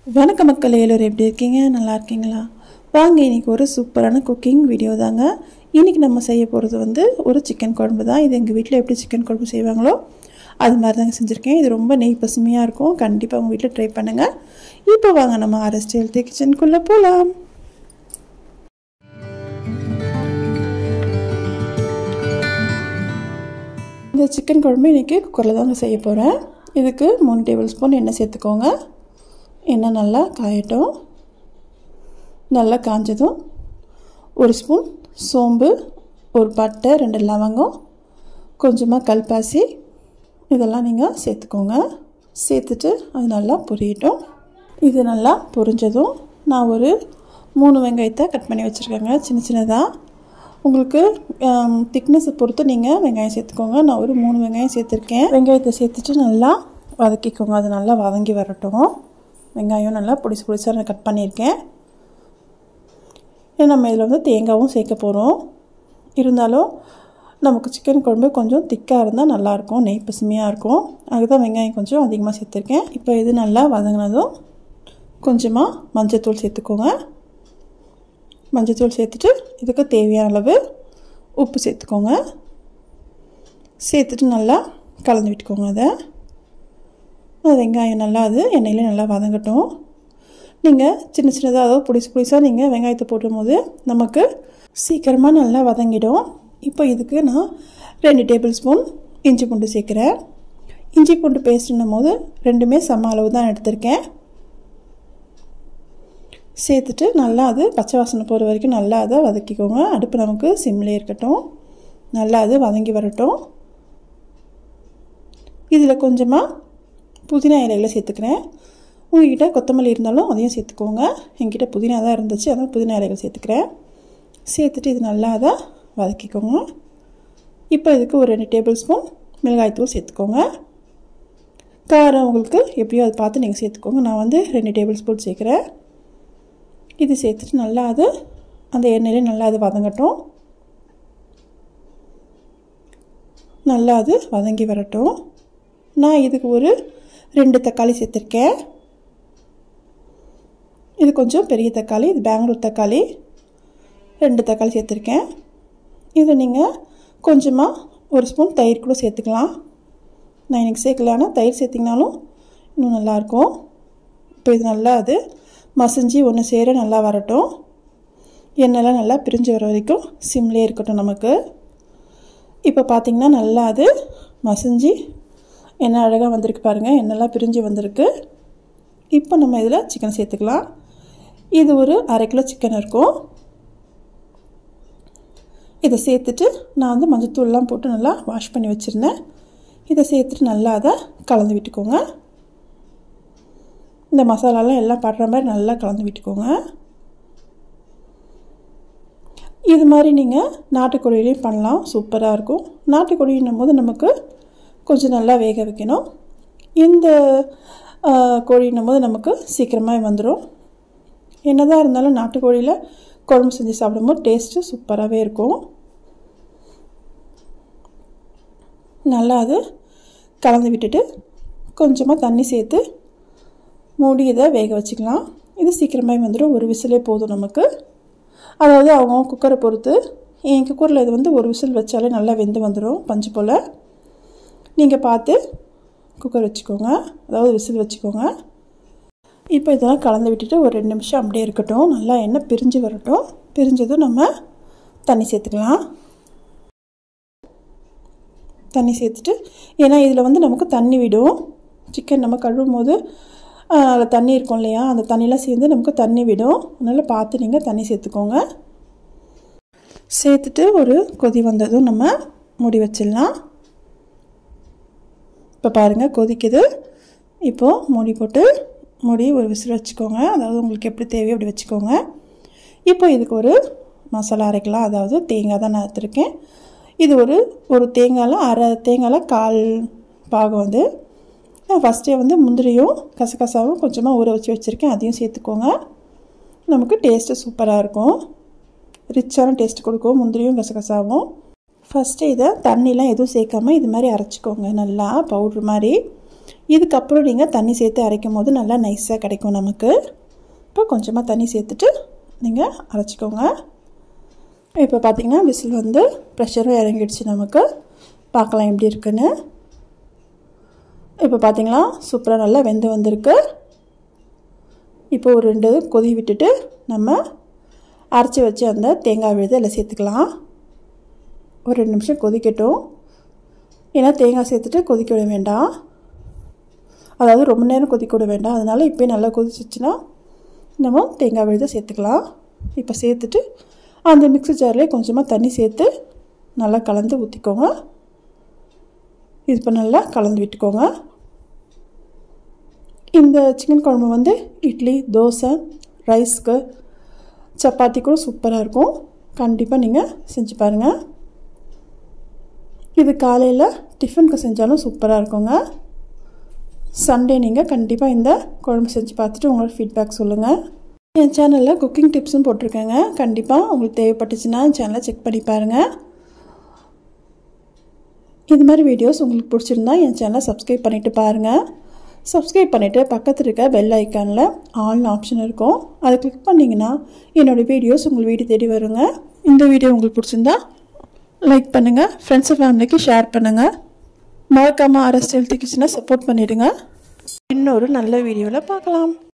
வணக்கம் மக்கள் எல்லோரும் எப்படி இருக்கீங்க நல்லா இருக்கீங்களா வாங்க இன்றைக்கி ஒரு சூப்பரான குக்கிங் வீடியோ தாங்க இன்றைக்கி நம்ம செய்ய போகிறது வந்து ஒரு சிக்கன் குழம்பு தான் இது எங்கள் வீட்டில் எப்படி சிக்கன் குழம்பு செய்வாங்களோ அது மாதிரி தாங்க செஞ்சுருக்கேன் இது ரொம்ப நெய் பசுமையாக இருக்கும் கண்டிப்பாக உங்கள் வீட்டில் ட்ரை பண்ணுங்கள் இப்போ வாங்க நம்ம ஆர்எஸ்டி ஹெல்த்தி கிச்சனுக்குள்ளே போகலாம் இந்த சிக்கன் குழம்பு இன்றைக்கி குக்கரில் தாங்க செய்ய போகிறேன் இதுக்கு மூணு டேபிள் ஸ்பூன் எண்ணெய் சேர்த்துக்கோங்க எண்ணெய் நல்லா காயட்டும் நல்லா காஞ்சதும் ஒரு ஸ்பூன் சோம்பு ஒரு பட்டை ரெண்டு லவங்கம் கொஞ்சமாக கல்பாசி இதெல்லாம் நீங்கள் சேர்த்துக்கோங்க சேர்த்துட்டு அது நல்லா பொரியட்டும் இது நல்லா பொரிஞ்சதும் நான் ஒரு மூணு வெங்காயத்தை கட் பண்ணி வச்சுருக்கேங்க சின்ன சின்னதாக உங்களுக்கு திக்னஸை பொறுத்து நீங்கள் வெங்காயம் சேர்த்துக்கோங்க நான் ஒரு மூணு வெங்காயம் சேர்த்துருக்கேன் வெங்காயத்தை சேர்த்துட்டு நல்லா வதக்கிக்கோங்க அது நல்லா வதங்கி வரட்டும் வெங்காயம் நல்லா பொடிசு பொடிசாக நான் கட் பண்ணியிருக்கேன் ஏன்னா நம்ம இதில் வந்து தேங்காயும் சேர்க்க போகிறோம் இருந்தாலும் நமக்கு சிக்கன் குழம்பு கொஞ்சம் திக்காக இருந்தால் நல்லாயிருக்கும் நெய் பசுமையாக இருக்கும் அதுக்கு தான் வெங்காயம் கொஞ்சம் அதிகமாக சேர்த்துருக்கேன் இப்போ இது நல்லா வதங்கினதும் கொஞ்சமாக மஞ்சத்தூள் சேர்த்துக்கோங்க மஞ்சத்தூள் சேர்த்துட்டு இதுக்கு தேவையான அளவு உப்பு சேர்த்துக்கோங்க சேர்த்துட்டு நல்லா கலந்து விட்டுக்கோங்க அதை வெங்காயம் நல்லா அது எண்ணெயில் நல்லா வதங்கட்டும் நீங்கள் சின்ன சின்னதாக அதாவது புடிசு புடிசாக நீங்கள் வெங்காயத்தை போடும்போது நமக்கு சீக்கிரமாக நல்லா வதங்கிடும் இப்போ இதுக்கு நான் ரெண்டு டேபிள் ஸ்பூன் இஞ்சி பூண்டு சேர்க்குறேன் இஞ்சி பூண்டு பேஸ்ட்டுன்னும் போது ரெண்டுமே சம அளவு தான் எடுத்திருக்கேன் சேர்த்துட்டு நல்லா அது பச்சை வாசனை போகிற வரைக்கும் நல்லா அதை வதக்கிக்கோங்க அடுப்பு நமக்கு சிம்லேயே இருக்கட்டும் நல்லா அது வதங்கி வரட்டும் இதில் கொஞ்சமாக புதினா இலைகளை சேர்த்துக்கிறேன் உங்ககிட்ட கொத்தமல்லி இருந்தாலும் அதையும் சேர்த்துக்கோங்க என்கிட்ட புதினா தான் இருந்துச்சு அதான் புதினா இலைகள் சேர்த்துக்கிறேன் சேர்த்துட்டு இது நல்லா அதை வதக்கிக்கோங்க இப்போ இதுக்கு ஒரு ரெண்டு டேபிள் ஸ்பூன் மிளகாய்த்தூள் சேர்த்துக்கோங்க காரம் உங்களுக்கு எப்படியோ அதை பார்த்து நீங்கள் சேர்த்துக்கோங்க நான் வந்து ரெண்டு டேபிள் ஸ்பூன் சேர்க்குறேன் இது சேர்த்துட்டு நல்லா அது அந்த எண்ணெயிலே நல்லா அது வதங்கட்டும் நல்லா அது வதங்கி வரட்டும் நான் இதுக்கு ஒரு ரெண்டு தக்காளி சேர்த்துருக்கேன் இது கொஞ்சம் பெரிய தக்காளி இது பெங்களூர் தக்காளி ரெண்டு தக்காளி சேர்த்துருக்கேன் இது நீங்கள் கொஞ்சமாக ஒரு ஸ்பூன் தயிர் கூட சேர்த்துக்கலாம் நான் எனக்கு சேர்க்கலான்னா தயிர் சேர்த்திங்கனாலும் இன்னும் நல்லாயிருக்கும் இப்போ இது நல்லா அது மசிஞ்சு ஒன்று சேர நல்லா வரட்டும் எண்ணெய்லாம் நல்லா பிரிஞ்சு வர வரைக்கும் சிம்லேயே இருக்கட்டும் நமக்கு இப்போ பார்த்திங்கன்னா நல்லா அது மசிஞ்சு எண்ணெய் அழகாக வந்திருக்கு பாருங்கள் எண்ணெய்லாம் பிரிஞ்சு வந்திருக்கு இப்போ நம்ம இதில் சிக்கன் சேர்த்துக்கலாம் இது ஒரு அரை கிலோ சிக்கன் இருக்கும் இதை சேர்த்துட்டு நான் வந்து மஞ்சத்தூள்லாம் போட்டு நல்லா வாஷ் பண்ணி வச்சுருந்தேன் இதை சேர்த்துட்டு நல்லா அதை கலந்து விட்டுக்கோங்க இந்த மசாலாலாம் எல்லாம் படுற மாதிரி நல்லா கலந்து விட்டுக்கோங்க இது மாதிரி நீங்கள் நாட்டுக்கோழிலையும் பண்ணலாம் சூப்பராக இருக்கும் நாட்டுக்கோழின்னும் போது நமக்கு கொஞ்சம் நல்லா வேக வைக்கணும் இந்த கோழின்னும் போது நமக்கு சீக்கிரமாக வந்துடும் என்னதான் இருந்தாலும் நாட்டுக்கோழியில் குழம்பு செஞ்சு சாப்பிடும்போது டேஸ்ட்டு சூப்பராகவே இருக்கும் நல்லா அது கலந்து விட்டுட்டு கொஞ்சமாக தண்ணி சேர்த்து மூடி இதை வேக வச்சுக்கலாம் இது சீக்கிரமாக வந்துடும் ஒரு விசிலே போதும் நமக்கு அதாவது அவங்க குக்கரை பொறுத்து என் குக்கரில் இது வந்து ஒரு விசில் வச்சாலே நல்லா வெந்து வந்துடும் பஞ்சு போல் நீங்கள் பார்த்து குக்கர் வச்சுக்கோங்க அதாவது விசில் வச்சுக்கோங்க இப்போ இதெல்லாம் கலந்து விட்டுட்டு ஒரு ரெண்டு நிமிஷம் அப்படியே இருக்கட்டும் நல்லா எண்ணெய் பிரிஞ்சு வரட்டும் பிரிஞ்சதும் நம்ம தண்ணி சேர்த்துக்கலாம் தண்ணி சேர்த்துட்டு ஏன்னா இதில் வந்து நமக்கு தண்ணி விடும் சிக்கன் நம்ம கழுவும் போது அதில் தண்ணி இருக்கும் இல்லையா அந்த தண்ணியெலாம் சேர்ந்து நமக்கு தண்ணி விடும் அதனால் பார்த்து நீங்கள் தண்ணி சேர்த்துக்கோங்க சேர்த்துட்டு ஒரு கொதி வந்ததும் நம்ம மூடி வச்சிடலாம் இப்போ பாருங்கள் கொதிக்குது இப்போது மூடி போட்டு மூடி ஒரு விசில் வச்சுக்கோங்க அதாவது உங்களுக்கு எப்படி தேவையோ அப்படி வச்சுக்கோங்க இப்போ இதுக்கு ஒரு மசாலா அரைக்கலாம் அதாவது தேங்காய் தான் நான் எடுத்துருக்கேன் இது ஒரு ஒரு தேங்காயில் அரை தேங்காயில் கால் பாகம் வந்து நான் ஃபஸ்ட்டே வந்து முந்திரியும் கசகசாவும் கொஞ்சமாக ஊற வச்சு வச்சுருக்கேன் அதையும் சேர்த்துக்கோங்க நமக்கு டேஸ்ட்டு சூப்பராக இருக்கும் ரிச்சான டேஸ்ட் கொடுக்கும் முந்திரியும் கசகசாவும் ஃபஸ்ட்டு இதை தண்ணிலாம் எதுவும் சேர்க்காம இது மாதிரி அரைச்சிக்கோங்க நல்லா பவுட்ரு மாதிரி இதுக்கப்புறம் நீங்கள் தண்ணி சேர்த்து அரைக்கும் போது நல்லா நைஸாக கிடைக்கும் நமக்கு இப்போ கொஞ்சமாக தண்ணி சேர்த்துட்டு நீங்கள் அரைச்சிக்கோங்க இப்போ பார்த்திங்கன்னா விசில் வந்து ப்ரெஷரும் இறங்கிடுச்சு நமக்கு பார்க்கலாம் எப்படி இருக்குன்னு இப்போ பார்த்திங்களா சூப்பராக நல்லா வெந்து வந்திருக்கு இப்போ ஒரு ரெண்டு கொதி விட்டுட்டு நம்ம அரைச்சி வச்சு அந்த தேங்காய் விழுது அதில் சேர்த்துக்கலாம் ஒரு ரெண்டு நிமிஷம் கொதிக்கட்டும் ஏன்னா தேங்காய் சேர்த்துட்டு கொதிக்க விட வேண்டாம் அதாவது ரொம்ப நேரம் கொதிக்க விட வேண்டாம் அதனால் இப்போயே நல்லா கொதிச்சிச்சுன்னா நம்ம தேங்காய் விழுதை சேர்த்துக்கலாம் இப்போ சேர்த்துட்டு அந்த மிக்ஸி ஜார்லேயே கொஞ்சமாக தண்ணி சேர்த்து நல்லா கலந்து ஊற்றிக்கோங்க இது இப்போ நல்லா கலந்து விட்டுக்கோங்க இந்த சிக்கன் குழம்பு வந்து இட்லி தோசை ரைஸ்க்கு சப்பாத்தி கூட சூப்பராக இருக்கும் கண்டிப்பாக நீங்கள் செஞ்சு பாருங்கள் இது காலையில் டிஃபனுக்கு செஞ்சாலும் சூப்பராக இருக்குங்க சண்டே நீங்கள் கண்டிப்பாக இந்த குழம்பு செஞ்சு பார்த்துட்டு உங்களோட ஃபீட்பேக் சொல்லுங்கள் என் சேனலில் குக்கிங் டிப்ஸும் போட்டிருக்கேங்க கண்டிப்பாக உங்களுக்கு தேவைப்பட்டுச்சுன்னா என் சேனலை செக் பண்ணி பாருங்கள் இது மாதிரி வீடியோஸ் உங்களுக்கு பிடிச்சிருந்தா என் சேனலை சப்ஸ்கிரைப் பண்ணிவிட்டு பாருங்கள் சப்ஸ்கிரைப் பண்ணிவிட்டு பக்கத்தில் இருக்க பெல் ஐக்கானில் ஆல்னு ஆப்ஷன் இருக்கும் அதை கிளிக் பண்ணிங்கன்னா என்னோடய வீடியோஸ் உங்கள் வீடு தேடி வருங்க இந்த வீடியோ உங்களுக்கு பிடிச்சிருந்தா லைக் பண்ணுங்கள் ஃப்ரெண்ட்ஸ் ஃபேமிலிக்கு ஷேர் பண்ணுங்கள் மறக்காமல் அரசு ஹெல்த் கிச்சனை சப்போர்ட் பண்ணிவிடுங்க இன்னொரு நல்ல வீடியோவில் பார்க்கலாம்